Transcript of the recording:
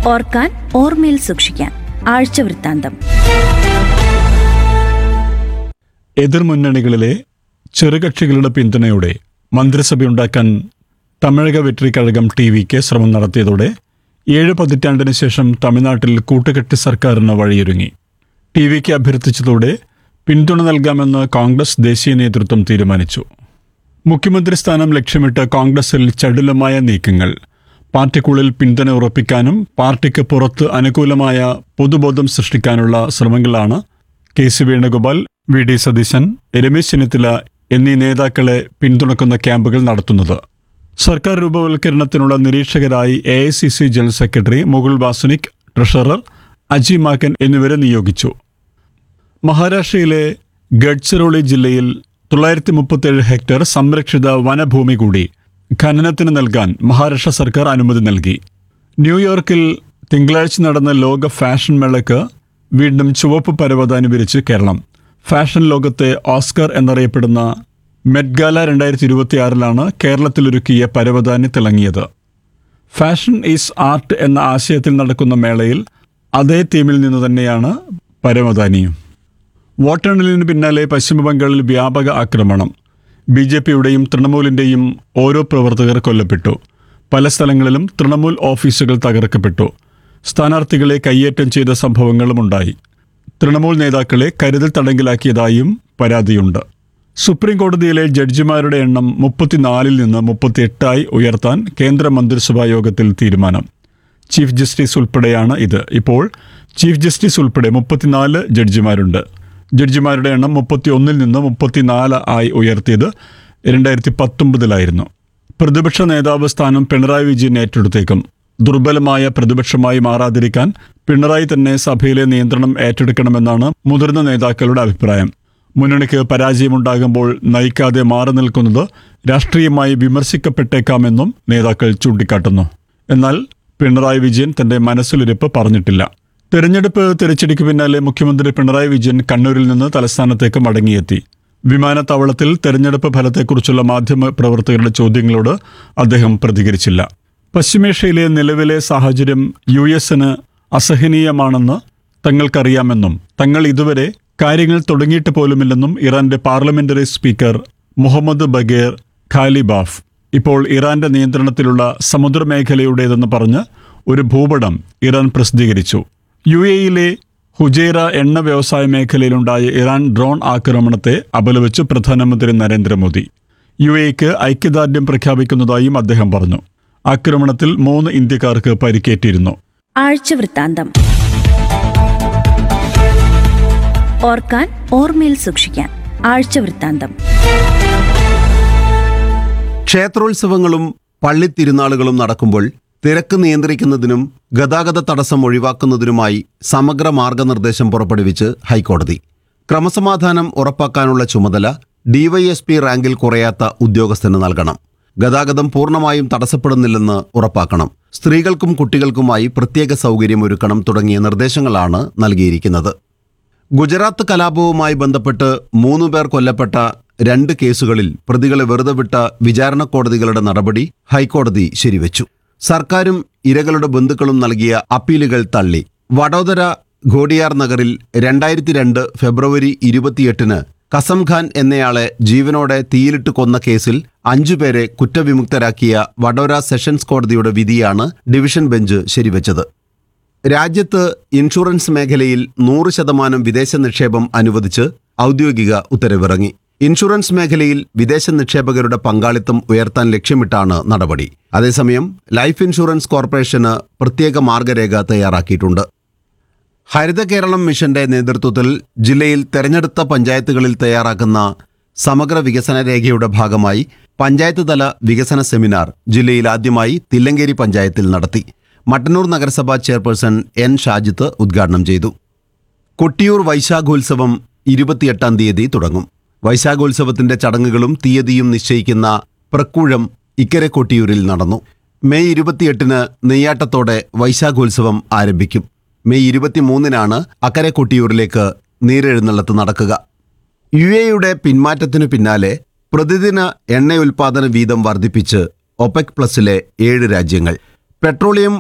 ഓർക്കാൻ ഓർമ്മയിൽ സൂക്ഷിക്കാൻ ആഴ്ച വൃത്താന്തം എതിർമുന്നണികളിലെ ചെറുകക്ഷികളുടെ പിന്തുണയോടെ മന്ത്രിസഭയുണ്ടാക്കാൻ തമിഴക വെട്രി കഴകം ടി വിക്ക് ശ്രമം നടത്തിയതോടെ ഏഴ് പതിറ്റാണ്ടിന് ശേഷം തമിഴ്നാട്ടിൽ കൂട്ടുകെട്ടി സർക്കാരിന് വഴിയൊരുങ്ങി ടി വിക്ക് അഭ്യർത്ഥിച്ചതോടെ പിന്തുണ നൽകാമെന്ന് കോൺഗ്രസ് ദേശീയ നേതൃത്വം തീരുമാനിച്ചു മുഖ്യമന്ത്രി സ്ഥാനം ലക്ഷ്യമിട്ട് കോൺഗ്രസിൽ ചടുലമായ നീക്കങ്ങൾ പാർട്ടിക്കുള്ളിൽ പിന്തുണ ഉറപ്പിക്കാനും പാർട്ടിക്ക് പുറത്ത് അനുകൂലമായ പൊതുബോധം സൃഷ്ടിക്കാനുള്ള ശ്രമങ്ങളാണ് K C Venugopal V D Satheesan Ramesh Chennithala എന്നീ നേതാക്കളെ പിന്തുണക്കുന്ന ക്യാമ്പുകൾ നടത്തുന്നത് സർക്കാർ രൂപവൽക്കരണത്തിനുള്ള നിരീക്ഷകരായി A I C C general secretary Mukul Wasnik treasurer Ajay Maken എന്നിവരെ നിയോഗിച്ചു മഹാരാഷ്ട്രയിലെ ഗഡ്ചിറോളി ജില്ലയിൽ തൊള്ളായിരത്തി മുപ്പത്തേഴ് ഹെക്ടർ സംരക്ഷിത വനഭൂമി കൂടി ഖനനത്തിന് നൽകാൻ മഹാരാഷ്ട്ര സർക്കാർ അനുമതി നൽകി ന്യൂയോർക്കിൽ തിങ്കളാഴ്ച നടന്ന ലോക ഫാഷൻ മേളയ്ക്ക് വീണ്ടും ചുവപ്പ് പരവതാനി വിരിച്ച് കേരളം ഫാഷൻ ലോകത്തെ ഓസ്കർ എന്നറിയപ്പെടുന്ന മെഡ്ഗാല രണ്ടായിരത്തി ഇരുപത്തിയാറിലാണ് കേരളത്തിലൊരുക്കിയ പരവതാനി തിളങ്ങിയത് ഫാഷൻ ഈസ് ആർട്ട് എന്ന ആശയത്തിൽ നടക്കുന്ന മേളയിൽ അതേ തീമിൽ നിന്ന് തന്നെയാണ് പരവതാനിയും വോട്ടെണ്ണലിന് പിന്നാലെ പശ്ചിമബംഗാളിൽ വ്യാപക ആക്രമണം ബി ജെ പിയുടെയും തൃണമൂലിൻ്റെയും ഓരോ പ്രവർത്തകർ കൊല്ലപ്പെട്ടു പല സ്ഥലങ്ങളിലും തൃണമൂൽ ഓഫീസുകൾ തകർക്കപ്പെട്ടു സ്ഥാനാർത്ഥികളെ കയ്യേറ്റം ചെയ്ത സംഭവങ്ങളുമുണ്ടായി തൃണമൂൽ നേതാക്കളെ കരുതൽ തടങ്കിലാക്കിയതായും പരാതിയുണ്ട് സുപ്രീം കോടതിയിലെ ജഡ്ജിമാരുടെ എണ്ണം മുപ്പത്തിനാലിൽ നിന്ന് മുപ്പത്തിയെട്ടായി ഉയർത്താൻ കേന്ദ്ര മന്ത്രിസഭാ യോഗത്തിൽ തീരുമാനം ചീഫ് ജസ്റ്റിസ് ഉൾപ്പെടെയാണ് ഇത് ഇപ്പോൾ ചീഫ് ജസ്റ്റിസ് ഉൾപ്പെടെ മുപ്പത്തിനാല് ജഡ്ജിമാരുണ്ട് ജഡ്ജിമാരുടെ എണ്ണം മുപ്പത്തിയൊന്നിൽ നിന്ന് മുപ്പത്തിനാല് ആയി ഉയർത്തിയത് രണ്ടായിരത്തി പത്തൊമ്പതിലായിരുന്നു പ്രതിപക്ഷ നേതാവ് സ്ഥാനം പിണറായി വിജയൻ ഏറ്റെടുത്തേക്കും ദുർബലമായ പ്രതിപക്ഷമായി മാറാതിരിക്കാൻ പിണറായി തന്നെ സഭയിലെ നിയന്ത്രണം ഏറ്റെടുക്കണമെന്നാണ് മുതിർന്ന നേതാക്കളുടെ അഭിപ്രായം മുന്നണിക്ക് പരാജയമുണ്ടാകുമ്പോൾ നയിക്കാതെ മാറി നിൽക്കുന്നത് രാഷ്ട്രീയമായി വിമർശിക്കപ്പെട്ടേക്കാമെന്നും നേതാക്കൾ ചൂണ്ടിക്കാട്ടുന്നു എന്നാൽ പിണറായി വിജയൻ തന്റെ മനസ്സിലിരിപ്പ് പറഞ്ഞിട്ടില്ല തെരഞ്ഞെടുപ്പ് തിരച്ചടിക്ക് പിന്നാലെ മുഖ്യമന്ത്രി പിണറായി വിജയൻ കണ്ണൂരിൽ നിന്ന് തലസ്ഥാനത്തേക്ക് മടങ്ങിയെത്തി വിമാനത്താവളത്തിൽ തെരഞ്ഞെടുപ്പ് ഫലത്തെക്കുറിച്ചുള്ള മാധ്യമ പ്രവർത്തകരുടെ ചോദ്യങ്ങളോട് അദ്ദേഹം പ്രതികരിച്ചില്ല പശ്ചിമേഷ്യയിലെ നിലവിലെ സാഹചര്യം യു എസിന് അസഹനീയമാണെന്ന് തങ്ങൾക്കറിയാമെന്നും തങ്ങൾ ഇതുവരെ കാര്യങ്ങൾ തുടങ്ങിയിട്ട് പോലുമില്ലെന്നും ഇറാന്റെ parliamentary speaker Mohammad Bagher Ghalibaf ഇപ്പോൾ ഇറാന്റെ നിയന്ത്രണത്തിലുള്ള സമുദ്രമേഖലയുടേതെന്ന് പറഞ്ഞ് ഒരു ഭൂപടം ഇറാൻ പ്രസിദ്ധീകരിച്ചു യു എയിലെ ഹുജൈറ എണ്ണ വ്യവസായ മേഖലയിലുണ്ടായ ഇറാൻ ഡ്രോൺ ആക്രമണത്തെ അപലപിച്ച് പ്രധാനമന്ത്രി നരേന്ദ്രമോദി യു എക്ക് ഐക്യദാർഢ്യം പ്രഖ്യാപിക്കുന്നതായും അദ്ദേഹം പറഞ്ഞു ആക്രമണത്തിൽ മൂന്ന് ഇന്ത്യക്കാർക്ക് പരിക്കേറ്റിരുന്നു ആഴ്ച വൃത്താന്തം ഓർക്കാൻ ഓർമ്മയിൽ സൂക്ഷിക്കാൻ ആഴ്ച വൃത്താന്തം ക്ഷേത്രോത്സവങ്ങളും പള്ളിത്തിരുനാളുകളും നടക്കുമ്പോൾ തിരക്ക് നിയന്ത്രിക്കുന്നതിനും ഗതാഗത തടസ്സം ഒഴിവാക്കുന്നതിനുമായി സമഗ്ര മാർഗനിർദ്ദേശം പുറപ്പെടുവിച്ച് ഹൈക്കോടതി ക്രമസമാധാനം ഉറപ്പാക്കാനുള്ള ചുമതല ഡിവൈഎസ്പി റാങ്കിൽ കുറയാത്ത ഉദ്യോഗസ്ഥന് നൽകണം ഗതാഗതം പൂർണ്ണമായും തടസ്സപ്പെടുന്നില്ലെന്ന് ഉറപ്പാക്കണം സ്ത്രീകൾക്കും കുട്ടികൾക്കുമായി പ്രത്യേക സൗകര്യം ഒരുക്കണം തുടങ്ങിയ നിർദ്ദേശങ്ങളാണ് നൽകിയിരിക്കുന്നത് ഗുജറാത്ത് കലാപവുമായി ബന്ധപ്പെട്ട് മൂന്നു പേർ കൊല്ലപ്പെട്ട രണ്ട് കേസുകളിൽ പ്രതികളെ വെറുതെ വിട്ട വിചാരണ കോടതികളുടെ നടപടി ഹൈക്കോടതി ശരിവെച്ചു സർക്കാരും ഇരകളുടെ ബന്ധുക്കളും നൽകിയ അപ്പീലുകൾ തള്ളി വഡോദര ഘോഡിയാർ നഗറിൽ രണ്ടായിരത്തി രണ്ട് ഫെബ്രുവരി ഇരുപത്തിയെട്ടിന് കസം ഖാൻ എന്നയാളെ ജീവനോടെ തീയിലിട്ട് കൊന്ന കേസിൽ അഞ്ചുപേരെ കുറ്റവിമുക്തരാക്കിയ വഡോര സെഷൻസ് കോടതിയുടെ വിധിയാണ് ഡിവിഷൻ ബെഞ്ച് ശരിവെച്ചത് രാജ്യത്ത് ഇൻഷുറൻസ് മേഖലയിൽ നൂറ് ശതമാനം വിദേശ നിക്ഷേപം അനുവദിച്ച് ഔദ്യോഗിക ഉത്തരവിറങ്ങി ഇൻഷുറൻസ് മേഖലയിൽ വിദേശ നിക്ഷേപകരുടെ പങ്കാളിത്തം ഉയർത്താൻ ലക്ഷ്യമിട്ടാണ് നടപടി അതേസമയം ലൈഫ് ഇൻഷുറൻസ് കോർപ്പറേഷന് പ്രത്യേക മാർഗരേഖ തയ്യാറാക്കിയിട്ടുണ്ട് ഹരിത കേരളം മിഷന്റെ നേതൃത്വത്തിൽ ജില്ലയിൽ തെരഞ്ഞെടുത്ത പഞ്ചായത്തുകളിൽ തയ്യാറാക്കുന്ന സമഗ്ര വികസന രേഖയുടെ ഭാഗമായി പഞ്ചായത്ത് തല വികസന സെമിനാർ ജില്ലയിൽ ആദ്യമായി തില്ലങ്കേരി പഞ്ചായത്തിൽ നടത്തി മട്ടന്നൂർ നഗരസഭാ ചെയർപേഴ്സൺ എൻ ഷാജിത്ത് ഉദ്ഘാടനം ചെയ്തു കൊട്ടിയൂർ വൈശാഖോത്സവം ഇരുപത്തിയെട്ടാം തീയതി തുടങ്ങും വൈശാഖോത്സവത്തിന്റെ ചടങ്ങുകളും തീയതിയും നിശ്ചയിക്കുന്ന പ്രക്കൂഴം ഇക്കരെ കൊട്ടിയൂരിൽ നടന്നു മെയ് ഇരുപത്തിയെട്ടിന് നെയ്യാട്ടത്തോടെ വൈശാഖോത്സവം ആരംഭിക്കും മെയ് ഇരുപത്തിമൂന്നിനാണ് അക്കരെ കൊട്ടിയൂരിലേക്ക് നീരെഴുന്നള്ളത്ത് നടക്കുക യു എയുടെ പിന്മാറ്റത്തിനു പിന്നാലെ പ്രതിദിന എണ്ണ ഉൽപാദന വീതം വർദ്ധിപ്പിച്ച് ഒപെക് പ്ലസിലെ ഏഴ് രാജ്യങ്ങൾ പെട്രോളിയം